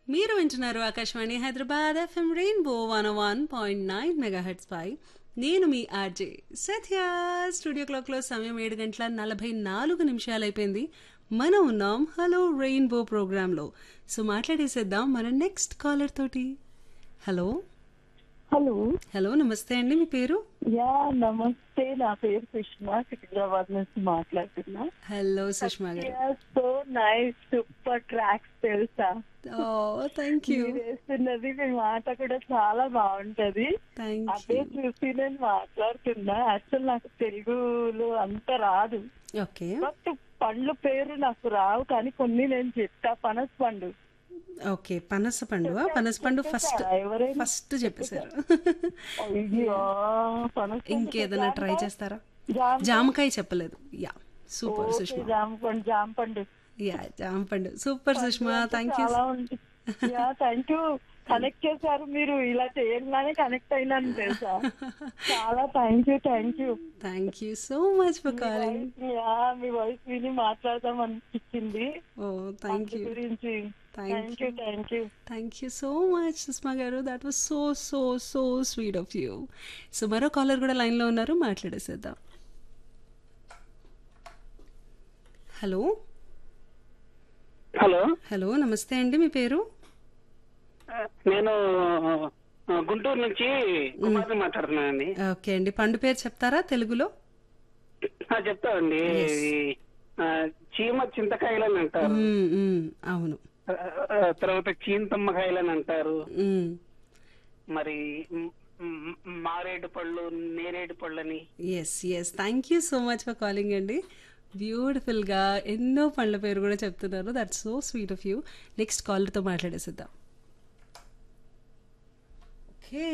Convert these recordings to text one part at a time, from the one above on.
మీరు వింటున్నారు Akashvani Hyderabad FM rainbow one one point nine megahertz పై నేను మీ ఆర్జే సత్య స్టూడియో క్లాక్లో సమయం ఏడు గంటల నలభై నాలుగు నిమిషాలు అయిపోయింది మనం ఉన్నాం హలో రెయిన్బో ప్రోగ్రాంలో సో మాట్లాడేసేద్దాం మన నెక్స్ట్ కాలర్ తోటి హలో హలో హలో నమస్తే అండి మీ పేరు యా నమస్తే నా పేరు సుష్మా సికింద్రాబాద్ నుంచి మాట్లాడుతున్నా హలో సుష్మా గారు సో నైస్ సూపర్ ట్రాక్స్ తెలుసా ఓ థ్యాంక్ యూ మీరు వేస్తున్నది మీ మాట కూడా చాలా బాగుంటది థ్యాంక్ అదే యూ చూసి నేను మాట్లాడుతున్నా యాక్చువల్ నాకు తెలుగులో అంత రాదు ఓకే బట్ పండ్ల పేరు నాకు రావు కానీ కొన్ని నేను చెప్తా పనస పండు ఓకే పనస పండు పనస పండు ఫస్ట్ ఎవరైనా ఫస్ట్ చెప్పేశారు అయ్యో పనస పండు ఇంకేదైనా ట్రై చేస్తారా జామ జామకాయ చెప్పలేదు యా సూపర్ ఓకే, సుష్మా జామ పండు జామ పండు యా జామ పండు సూపర్ సుష్మా థ్యాంక్ యూ చాలా ఉంది యా థ్యాంక్ యూ కనెక్ట్ చేశారు మీరు ఇలా చేయంగానే కనెక్ట్ అయినాను తెలుసా చాలా thank you thank you thank you so much for calling ya మీ వాయిస్ విని మాట్లాడదాం అనిపించింది ఓ థ్యాంక్ అందు యూ గురించి Thank thank you thank you thank you so much Sushma గారు that was so so so sweet of you so మరో కాలర్ కూడా లైన్లో ఉన్నారు మాట్లాడేసేద్దాం హలో హలో హలో నమస్తే అండి మీ పేరు నేను ఆ, గుంటూరు నుంచి కుమార్ని మాట్లాడుతున్నానండి ఓకే అండి పండు పేరు చెప్తారా తెలుగులో ఆ, చెప్తానండి ఇది, ఆ, చీమ చింతకాయలని అంటారు మ్మ్, మ్మ్, అవును ఆ, ఆ, తర్వాత చీంతమ్మకాయలని అంటారు మ్మ్. మరి మ్, మ్, మారేడు పళ్ళు నేరేడు పళ్ళని yes yes thank you so much for calling అండి బ్యూటిఫుల్గా ఎన్నో పండ్ల పేరు కూడా చెప్తున్నారు that's so sweet of you next కాలర్తో మాట్లాడేసిద్దాం ఓకే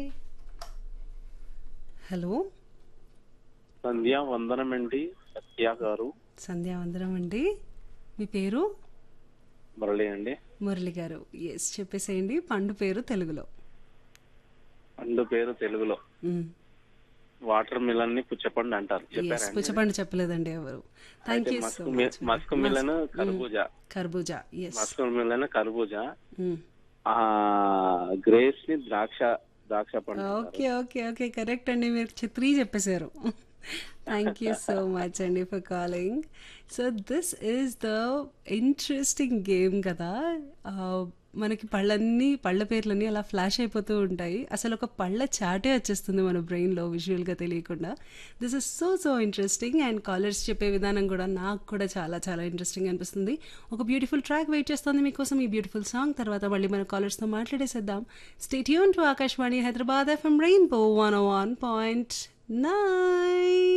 హలో సంధ్యా వందనమండి సత్య గారు సంధ్యావందనం అండి మీ పేరు మురళి అండి మురళి గారు ఎస్ చెప్పేసేయండి పండు పేరు తెలుగులో పండు పేరు తెలుగులో వాటర్ మిలన్ ని పుచ్చపండు అంటారు ఎస్ చెప్పారండి పుచ్చపండు చెప్పలేదండి ఎవరు థ్యాంక్ యూ సో మస్క్ మి- మచ్ మస్క్ మిలన్ కర్బూజా కర్బూజా ఎస్ మస్క్ మిలన్ కర్బూజా ఆ గ్రేస్ ని ద్రాక్ష ద్రాక్ష పండు అంటారు. ఓకే ఓకే ఓకే కరెక్ట్ అండి మీరు త్రీ చెప్పేశారు థ్యాంక్ యూ సో మచ్ అండి for calling so this is the interesting game కదా Uh, మనకి పళ్ళన్నీ పళ్ళ పేర్లన్నీ అలా ఫ్లాష్ అయిపోతూ ఉంటాయి అసలు ఒక పళ్ళ చాటే వచ్చేస్తుంది మన బ్రెయిన్లో విజువల్గా తెలియకుండా this is so so interesting and callers చెప్పే విధానం కూడా నాకు కూడా చాలా చాలా ఇంట్రెస్టింగ్ అనిపిస్తుంది ఒక బ్యూటిఫుల్ ట్రాక్ వెయిట్ చేస్తుంది మీకోసం ఈ బ్యూటిఫుల్ సాంగ్ తర్వాత మళ్ళీ మన కాలర్స్తో మాట్లాడేసేద్దాం స్టేట్ యూన్ to Akashvani Hyderabad FM rainbow one one point nine